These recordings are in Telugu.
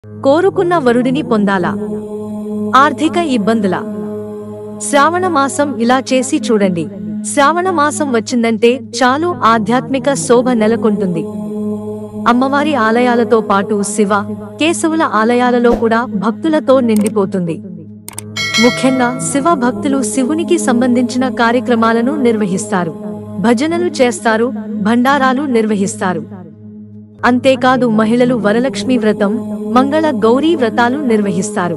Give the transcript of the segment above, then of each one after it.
కోరుకున్న వరుడిని పొందాలా ఆర్థిక ఇబ్బందుల శ్రావణ మాసం ఇలా చేసి చూడండి శ్రావణ మాసం వచ్చిందంటే చాలు ఆధ్యాత్మిక శోభ నెలకొంటుంది అమ్మవారి ఆలయాలతో పాటు శివ కేశవుల ఆలయాలలో కూడా భక్తులతో నిండిపోతుంది ముఖ్యంగా శివ భక్తులు శివునికి సంబంధించిన కార్యక్రమాలను నిర్వహిస్తారు భజనలు చేస్తారు భండారాలు నిర్వహిస్తారు అంతేకాదు మహిళలు వరలక్ష్మి వ్రతం మంగళ గౌరీ వ్రతాలు నిర్వహిస్తారు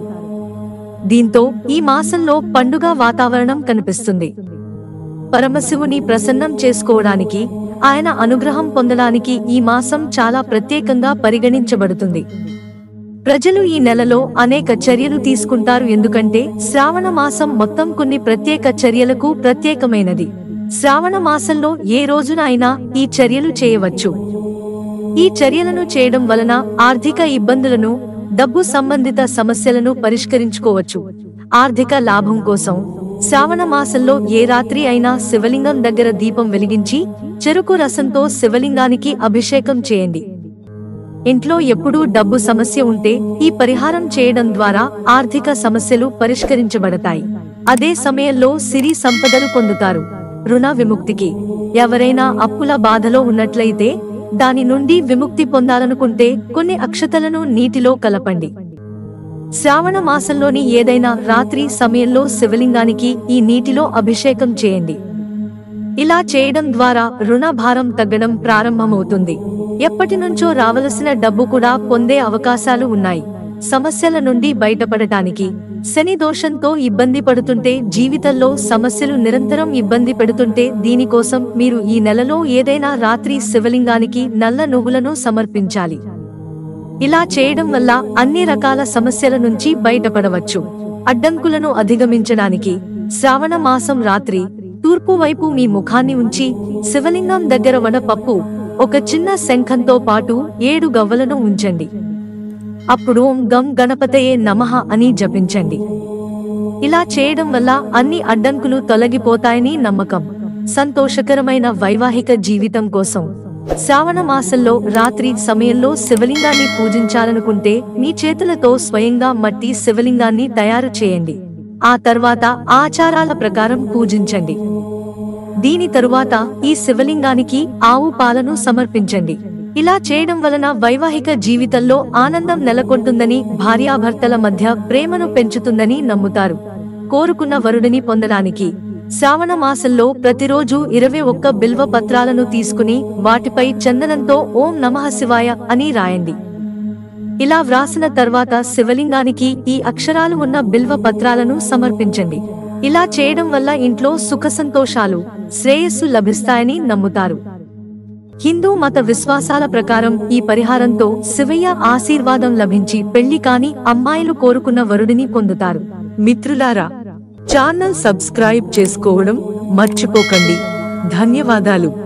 దీంతో ఈ మాసంలో పండుగ వాతావరణం కనిపిస్తుంది పరమశివుని ప్రసన్నం చేసుకోవడానికి ఆయన అనుగ్రహం పొందడానికి ఈ మాసం చాలా ప్రత్యేకంగా పరిగణించబడుతుంది ప్రజలు ఈ నెలలో అనేక చర్యలు తీసుకుంటారు ఎందుకంటే శ్రావణ మాసం మొత్తం కొన్ని ప్రత్యేక చర్యలకు ప్రత్యేకమైనది శ్రావణ మాసంలో ఏ రోజున అయినా ఈ చర్యలు చేయవచ్చు ఈ చర్యలను చేయడం వలన ఆర్థిక ఇబ్బందులను డబ్బు సంబంధిత సమస్యలను పరిష్కరించుకోవచ్చు ఆర్థిక లాభం కోసం శ్రావణ మాసంలో ఏ రాత్రి అయినా శివలింగం దగ్గర దీపం వెలిగించి చెరుకు రసంతో శివలింగానికి అభిషేకం చేయండి ఇంట్లో ఎప్పుడూ డబ్బు సమస్య ఉంటే ఈ పరిహారం చేయడం ద్వారా ఆర్థిక సమస్యలు పరిష్కరించబడతాయి అదే సమయంలో సిరి సంపదలు పొందుతారు రుణ విముక్తికి ఎవరైనా అప్పుల బాధలో ఉన్నట్లయితే దాని నుండి విముక్తి పొందాలనుకుంటే కొన్ని అక్షతలను నీటిలో కలపండి శ్రావణ మాసంలోని ఏదైనా రాత్రి సమయంలో శివలింగానికి ఈ నీటిలో అభిషేకం చేయండి ఇలా చేయడం ద్వారా రుణ భారం తగ్గడం ప్రారంభమవుతుంది ఎప్పటి నుంచో రావలసిన డబ్బు కూడా పొందే అవకాశాలు ఉన్నాయి సమస్యల నుండి బయటపడటానికి శని దోషంతో ఇబ్బంది పడుతుంటే జీవితంలో సమస్యలు నిరంతరం ఇబ్బంది పెడుతుంటే దీనికోసం మీరు ఈ నెలలో ఏదైనా రాత్రి శివలింగానికి నల్ల నువ్వులను సమర్పించాలి ఇలా చేయడం వల్ల అన్ని రకాల సమస్యల నుంచి బయటపడవచ్చు అడ్డంకులను అధిగమించడానికి శ్రావణ మాసం రాత్రి తూర్పు వైపు మీ ముఖాన్ని ఉంచి శివలింగం దగ్గర వడపప్పు ఒక చిన్న శంఖంతో పాటు ఏడు గవ్వలను ఉంచండి అప్పుడు ఓం గం గణపతయే నమః అని జపించండి ఇలా చేయడం వల్ల అన్ని అడ్డంకులు తొలగిపోతాయని నమ్మకం సంతోషకరమైన వైవాహిక జీవితం కోసం శ్రావణ మాసంలో రాత్రి సమయంలో శివలింగాన్ని పూజించాలనుకుంటే మీ చేతులతో స్వయంగా మట్టి శివలింగాన్ని తయారు చేయండి ఆ తర్వాత ఆచారాల ప్రకారం పూజించండి దీని తరువాత ఈ శివలింగానికి ఆవు పాలను సమర్పించండి ఇలా చేయడం వలన వైవాహిక జీవితంలో ఆనందం నెలకొంటుందని భార్యాభర్తల మధ్య ప్రేమను పెంచుతుందని నమ్ముతారు కోరుకున్న వరుడిని పొందడానికి శ్రావణ మాసంలో ప్రతిరోజు ఇరవై ఒక్క బిల్వ పత్రాలను తీసుకుని వాటిపై చందనంతో ఓం నమః శివాయ అని రాయండి ఇలా వ్రాసిన తర్వాత శివలింగానికి ఈ అక్షరాలు ఉన్న బిల్వ పత్రాలను సమర్పించండి ఇలా చేయడం వల్ల ఇంట్లో సుఖ సంతోషాలు శ్రేయస్సు లభిస్తాయని నమ్ముతారు హిందూ మత విశ్వాసాల ప్రకారం ఈ పరిహారంతో శివయ్య ఆశీర్వాదం లభించి పెళ్లి కాని అమ్మాయిలు కోరుకున్న వరుడిని పొందుతారు మిత్రులారా ఛానల్ సబ్స్క్రైబ్ చేసుకోవడం మర్చిపోకండి ధన్యవాదాలు